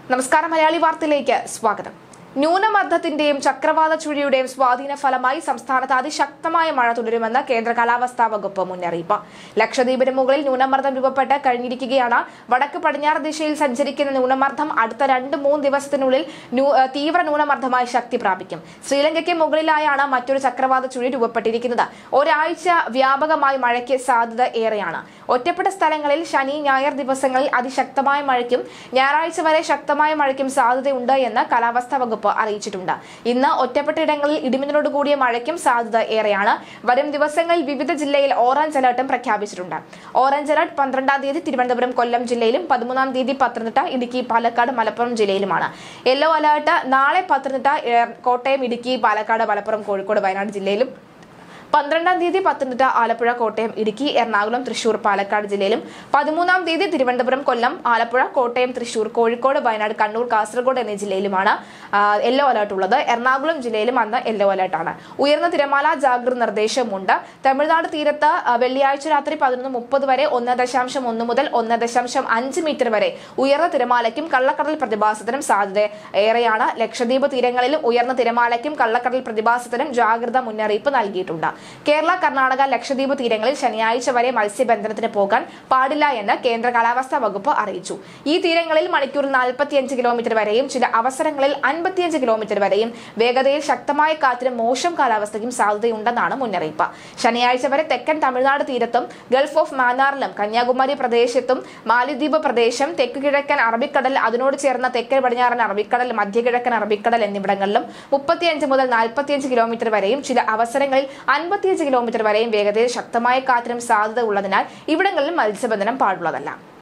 നമസ്കാരം മലയാളി വാർത്തയിലേക്ക് സ്വാഗതം ന്യൂനമർദ്ദത്തിന്റെയും ചക്രവാത ചുഴിയുടെയും സ്വാധീന ഫലമായി സംസ്ഥാനത്ത് അതിശക്തമായ മഴ തുടരുമെന്ന് കേന്ദ്ര കാലാവസ്ഥാ വകുപ്പ് മുന്നറിയിപ്പ് ലക്ഷദ്വീപിന് മുകളിൽ ന്യൂനമർദ്ദം രൂപപ്പെട്ട് കഴിഞ്ഞിരിക്കുകയാണ് വടക്ക് പടിഞ്ഞാറ് ദിശയിൽ സഞ്ചരിക്കുന്ന ന്യൂനമർദ്ദം അടുത്ത രണ്ട് മൂന്ന് ദിവസത്തിനുള്ളിൽ ന്യൂ- ഏഹ് തീവ്ര ന്യൂനമർദ്ദമായി ശക്തി പ്രാപിക്കും ശ്രീലങ്കയ്ക്ക് മുകളിലായാണ് മറ്റൊരു ചക്രവാത ചുഴി രൂപപ്പെട്ടിരിക്കുന്നത് ഒരാഴ്ച വ്യാപകമായി മഴയ്ക്ക് സാധ്യത ഏറെയാണ് ഒറ്റപ്പെട്ട സ്ഥലങ്ങളിൽ ശനി ഞായർ ദിവസങ്ങളിൽ അതിശക്തമായ മഴയ്ക്കും ഞായറാഴ്ച വരെ ശക്തമായ മഴയ്ക്കും സാധ്യതയുണ്ട് എന്ന് കാലാവസ്ഥാ വകുപ്പ് അറിയിച്ചിട്ടുണ്ട് ഇന്ന് ഒറ്റപ്പെട്ട ഇടങ്ങളിൽ ഇടിമിന്നലോട് കൂടിയ മഴയ്ക്കും സാധ്യത ഏറെയാണ് വരും ദിവസങ്ങളിൽ വിവിധ ജില്ലയിൽ ഓറഞ്ച് അലർട്ടും പ്രഖ്യാപിച്ചിട്ടുണ്ട് ഓറഞ്ച് അലർട്ട് പന്ത്രണ്ടാം തീയതി തിരുവനന്തപുരം കൊല്ലം ജില്ലയിലും പതിമൂന്നാം തീയതി പത്തനംതിട്ട ഇടുക്കി പാലക്കാട് മലപ്പുറം ജില്ലയിലുമാണ് യെല്ലോ അലർട്ട് നാളെ പത്തനംതിട്ട ഏർ, കോട്ടയം ഇടുക്കി പാലക്കാട് മലപ്പുറം കോഴിക്കോട് വയനാട് ജില്ലയിലും പന്ത്രണ്ടാം തീയതി പത്തനംതിട്ട ആലപ്പുഴ കോട്ടയം ഇടുക്കി എറണാകുളം തൃശൂർ പാലക്കാട് ജില്ലയിലും പതിമൂന്നാം തീയതി തിരുവനന്തപുരം കൊല്ലം ആലപ്പുഴ കോട്ടയം തൃശൂർ കോഴിക്കോട് വയനാട് കണ്ണൂർ കാസർഗോഡ് എന്നീ ജില്ലയിലുമാണ് ആ, യെല്ലോ അലർട്ട് ഉള്ളത് എറണാകുളം ജില്ലയിലും അന്ന് യെല്ലോ അലർട്ടാണ് ഉയർന്ന തിരമാല ജാഗ്രത നിർദ്ദേശമുണ്ട് തമിഴ്നാട് തീരത്ത് ആ, വെള്ളിയാഴ്ച രാത്രി പതിനൊന്ന് മുപ്പത് വരെ ഒന്ന് ദശാംശം ഒന്ന് മുതൽ ഒന്ന് ദശാംശം അഞ്ച് മീറ്റർ വരെ ഉയർന്ന തിരമാലയ്ക്കും കള്ളക്കടൽ പ്രതിഭാസത്തിനും സാധ്യത ഏറെയാണ് ലക്ഷദ്വീപ് തീരങ്ങളിലും ഉയർന്ന തിരമാലയ്ക്കും കള്ളക്കടൽ പ്രതിഭാസത്തിനും ജാഗ്രത മുന്നറിയിപ്പ് നൽകിയിട്ടുണ്ട് കേരള കർണാടക ലക്ഷദ്വീപ് തീരങ്ങളിൽ ശനിയാഴ്ച വരെ മത്സ്യബന്ധനത്തിന് പോകാൻ പാടില്ല എന്ന് കേന്ദ്ര കാലാവസ്ഥാ വകുപ്പ് അറിയിച്ചു ഈ തീരങ്ങളിൽ മണിക്കൂറിൽ നാൽപ്പത്തിയഞ്ച് കിലോമീറ്റർ വരെയും ചില അവസരങ്ങളിൽ അൻപത്തിയഞ്ച് കിലോമീറ്റർ വരെയും വേഗതയിൽ ശക്തമായ കാറ്റിനും മോശം കാലാവസ്ഥയ്ക്കും സാധ്യതയുണ്ടെന്നാണ് മുന്നറിയിപ്പ് ശനിയാഴ്ച വരെ തെക്കൻ തമിഴ്നാട് തീരത്തും ഗൾഫ് ഓഫ് മാന്നാറിലും കന്യാകുമാരി പ്രദേശത്തും മാലിദ്വീപ് പ്രദേശം തെക്ക് കിഴക്കൻ അറബിക്കടൽ അതിനോട് ചേർന്ന തെക്കൻ പടിഞ്ഞാറൻ അറബിക്കടൽ മധ്യകിഴക്കൻ അറബിക്കടൽ എന്നിവിടങ്ങളിലും മുപ്പത്തിയഞ്ച് മുതൽ നാൽപ്പത്തിയഞ്ച് കിലോമീറ്റർ വരെയും ചില അവസരങ്ങളിൽ അൻപത്തിയഞ്ച് കിലോമീറ്റർ വരെയും വേഗതയിൽ ശക്തമായ കാറ്റിനും സാധ്യത ഉള്ളതിനാൽ ഇവിടങ്ങളിൽ മത്സ്യബന്ധനം പാടുള്ളതല്ല